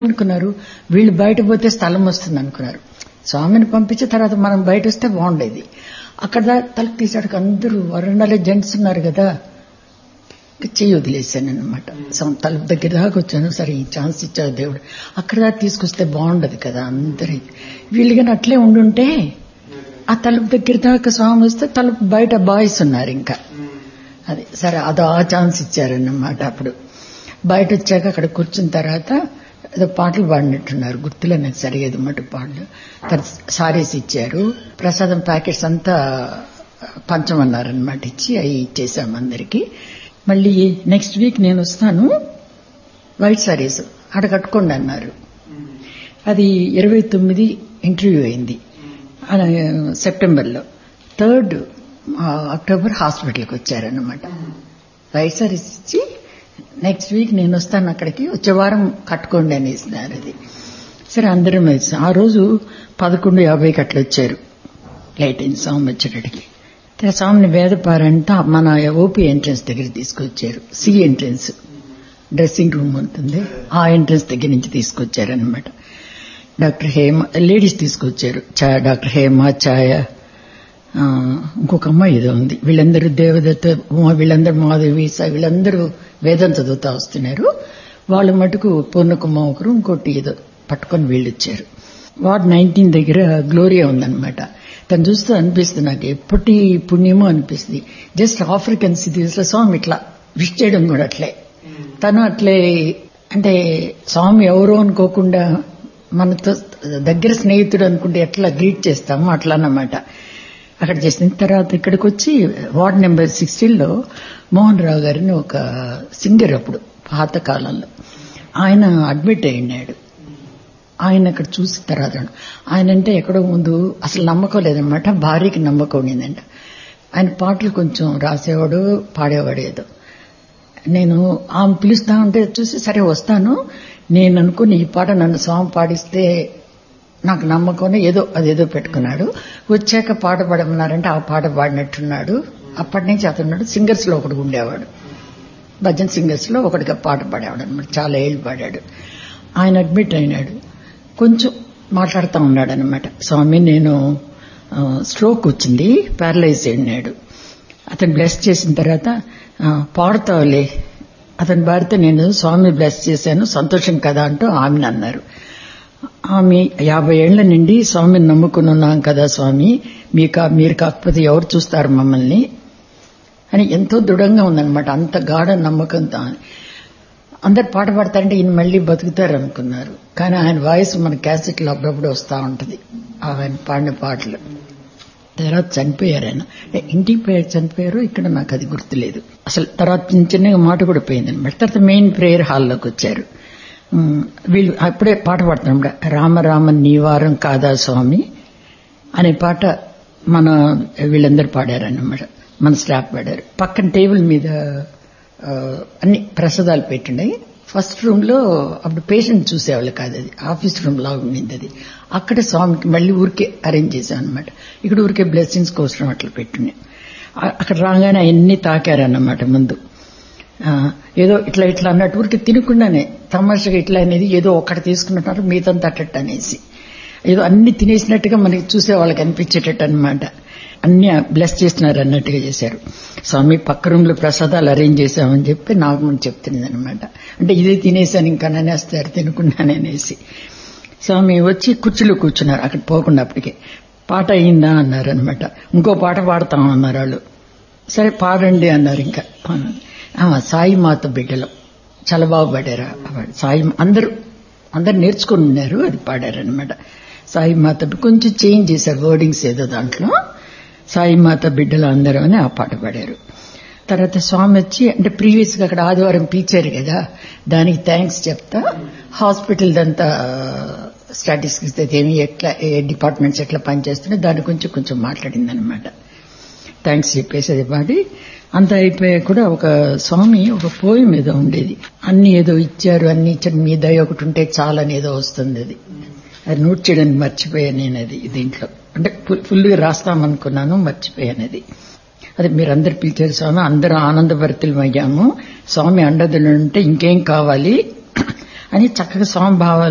అనుకున్నారు వీళ్ళు బయట పోతే స్థలం వస్తుంది అనుకున్నారు స్వామిని పంపించిన తర్వాత మనం బయట వస్తే బాగుండేది అక్కడ దా- తలుపు తీసాడు అందరూ వరండాలో జెంట్స్ ఉన్నారు కదా చెయ్యి వదిలేశాను అనమాట తలుపు దగ్గర దాకా వచ్చాను సరే ఈ ఛాన్స్ ఇచ్చాడు దేవుడు అక్కడ దాకా తీసుకొస్తే బాగుండదు కదా అందరి వీళ్ళు కానీ అట్లే ఉండుంటే ఆ తలుపు దగ్గర దాకా స్వామి వస్తే తలుపు బయట బాయ్స్ ఉన్నారు ఇంకా అది సరే అదో ఆ ఛాన్స్ ఇచ్చారన్నమాట అప్పుడు బయట వచ్చాక అక్కడ కూర్చున్న తర్వాత ఏదో పాటలు పాడినట్టున్నారు గుర్తులే నాకు సరిగేది మటు పాటలు తర్వాత సారీస్ ఇచ్చారు ప్రసాదం ప్యాకెట్స్ అంతా పంచమన్నారనమాట ఇచ్చి అవి ఇచ్చేసాం అందరికి మళ్ళీ నెక్స్ట్ వీక్ నేను వస్తాను వైట్ సారీస్ ఆడ కట్టుకోండి అన్నారు అది ఇరవై తొమ్మిది ఇంటర్వ్యూ అయింది ఆ, సెప్టెంబర్లో థర్డ్ అక్టోబర్ హాస్పిటల్కి వచ్చారన్నమాట వైట్ సారీస్ ఇచ్చి నెక్స్ట్ వీక్ నేను వస్తాను అక్కడికి వచ్చే వారం కట్టుకోండి అనేసినారు అది సరే అందరం వేసాం ఆ రోజు పదకొండు యాభైకి అట్లా వచ్చారు లేట్ అయింది స్వామి వచ్చేటడికి తర్వాత స్వామిని వేదపారంట మన ఓపీ ఎంట్రన్స్ దగ్గర తీసుకొచ్చారు సి ఎంట్రన్స్ డ్రెస్సింగ్ రూమ్ ఉంటుంది ఆ ఎంట్రన్స్ దగ్గర నుంచి తీసుకొచ్చారనమాట డాక్టర్ హేమ లేడీస్ తీసుకొచ్చారు ఛాయ డాక్టర్ హేమ ఛాయ ఆ, ఇంకొక అమ్మాయి ఏదో ఉంది వీళ్ళందరూ దేవదత్త ఉమా వీళ్ళందరూ మాధవి స- వీళ్ళందరూ వేదం చదువుతా వస్తున్నారు వాళ్ళ మటుకు పూర్ణకుమ్మ ఒకరు ఇంకోటి ఏదో పట్టుకొని వీళ్ళు వచ్చారు వార్డ్ నైన్టీన్ దగ్గర గ్లోరియా ఉందన్నమాట తను చూస్తూ అనిపిస్తుంది నాకు ఎప్పటి పుణ్యమో అనిపిస్తుంది జస్ట్ ఆఫ్రికన్ సిటీస్ లో స్వామి ఇట్లా విష్ చేయడం కూడా అట్లే తను అట్లే అంటే స్వామి ఎవరో అనుకోకుండా మనతో దగ్గర స్నేహితుడు అనుకుంటే ఎట్లా గ్రీట్ చేస్తామో అట్లా అన్నమాట అక్కడ చేసిన తర్వాత ఇక్కడికి వచ్చి వార్డ్ నెంబర్ సిక్స్టీన్లో మోహన్ రావు గారిని ఒక సింగర్ అప్పుడు పాత కాలంలో ఆయన అడ్మిట్ అయినాడు ఆయన అక్కడ చూసిన తర్వాత ఆయన అంటే ఎక్కడో ముందు అసలు నమ్మకం లేదనమాట భార్యకి నమ్మకం ఉండిందంట ఆయన పాటలు కొంచెం రాసేవాడు పాడేవాడు ఏదో నేను ఆమె పిలుస్తా ఉంటే చూసి సరే వస్తాను నేను అనుకుని ఈ పాట నన్ను స్వామి పాడిస్తే నాకు నమ్మకం ఏదో అదేదో పెట్టుకున్నాడు వచ్చాక పాట పాడమన్నారంటే ఆ పాట పాడినట్టున్నాడు అప్పటి నుంచి అతను సింగర్స్ లో ఒకడు ఉండేవాడు భజన్ సింగర్స్ లో ఒకటిగా పాట పాడేవాడు అనమాట చాలా ఏళ్ళు పాడాడు ఆయన అడ్మిట్ అయినాడు కొంచెం మాట్లాడుతూ ఉన్నాడు అనమాట స్వామి నేను స్ట్రోక్ వచ్చింది ప్యారలైజ్ అయినాడు అతను బ్లెస్ చేసిన తర్వాత ఆ, పాడుతావులే అతని భార్యతో నేను స్వామి బ్లెస్ చేశాను సంతోషం కదా అంటూ ఆమెను అన్నారు ఆమె యాభై ఏళ్ల నుండి స్వామిని నమ్ముకుని ఉన్నాం కదా స్వామి మీకా మీరు కాకపోతే ఎవరు చూస్తారు మమ్మల్ని అని ఎంతో దృఢంగా ఉందన్నమాట అంత గాఢ నమ్మకంతో అందరు పాట పాడతారంటే ఈయన మళ్ళీ బతుకుతారు అనుకున్నారు కానీ ఆయన వాయిస్ మన క్యాసెట్లో అప్పుడప్పుడు వస్తూ ఉంటుంది ఆయన పాడిన పాటలు తర్వాత చనిపోయారు ఆయన అంటే ఇంటికి పోయారు చనిపోయారు ఇక్కడ నాకు అది గుర్తులేదు అసలు తర్వాత చిన్న చిన్నగా మాట కూడా పోయింది అనమాట తర్వాత మెయిన్ ప్రేయర్ హాల్లోకి వచ్చారు ఉమ్, వీళ్ళు అప్పుడే పాట పాడుతున్నాం రామ రామ నీవారం కాదా స్వామి అనే పాట మన వీళ్ళందరూ పాడారన్నమాట మన స్టాఫ్ పాడారు పక్కన టేబుల్ మీద ఆ, అన్ని ప్రసాదాలు పెట్టినాయి ఫస్ట్ రూమ్ లో అప్పుడు పేషెంట్ చూసేవాళ్ళు కాదు అది ఆఫీస్ రూమ్ లాగా ఉండింది అది అక్కడ స్వామికి మళ్ళీ ఊరికే అరేంజ్ చేశాం అనమాట ఇక్కడ ఊరికే బ్లెస్సింగ్స్ కోసం అట్లా పెట్టున్నాయి ఆ- అక్కడ రాగానే అవన్నీ తాకారన్నమాట ముందు ఆ, ఏదో ఇట్లా ఇట్లా అన్నట్టు ఊరికి తినకుండానే తమాషగా ఇట్లా అనేది ఏదో ఒక్కటి తీసుకున్నట్టు మిగతా అట్టట్టు అనేసి ఏదో అన్ని తినేసినట్టుగా మనకి చూసే వాళ్ళకి అనిపించేటట్టు అనమాట అన్ని బ్లెస్ చేస్తున్నారు అన్నట్టుగా చేశారు స్వామి పక్క రూమ్ లో ప్రసాదాలు అరేంజ్ చేశామని చెప్పి నాకు మనం చెప్తున్నది అనమాట అంటే ఇదే తినేసాను ఇంకా అనేస్తారు తినకుండానే అనేసి స్వామి వచ్చి కుర్చీలో కూర్చున్నారు అక్కడ పోకుండా అప్పటికే పాట అయిందా అన్నారు అనమాట ఇంకో పాట పాడతాం అన్నారు వాళ్ళు సరే పాడండి అన్నారు ఇంకా ఆ, సాయి మాత బిడ్డలో చాలా బాగా పాడారు ఆ పాట. సాయి అందరూ అందరు నేర్చుకుని ఉన్నారు అది పాడారనమాట సాయి మాత బి- కొంచెం చేంజ్ చేశారు వర్డింగ్స్ ఏదో దాంట్లో సాయి మాత బిడ్డలు అందరూ అని ఆ పాట పాడారు తర్వాత స్వామి వచ్చి అంటే ప్రీవియస్ గా అక్కడ ఆదివారం పిలిచారు కదా దానికి థ్యాంక్స్ చెప్తా హాస్పిటల్ దంతా స్టాటిస్టిక్స్ ఏమి ఎట్లా ఏ డిపార్ట్మెంట్స్ ఎట్లా పనిచేస్తున్నాయి దాని గురించి కొంచెం మాట్లాడింది అనమాట థ్యాంక్స్ చెప్పేసి అది పాడి అంత అయిపోయా కూడా ఒక స్వామి ఒక పోయం ఏదో ఉండేది అన్ని ఏదో ఇచ్చారు అన్ని ఇచ్చారు మీ దయ ఒకటి ఉంటే చాలని ఏదో వస్తుంది అది అది నోట్ చేయడానికి మర్చిపోయాను నేను అది దీంట్లో అంటే ఫుల్- ఫుల్గా రాస్తామనుకున్నాను మర్చిపోయాను అది అది మీరందరు పిలిచారు స్వామి అందరూ ఆనందభరితులం అయ్యాము స్వామి అండదులు ఉంటే ఇంకేం కావాలి అని చక్కగా స్వామి భావాలు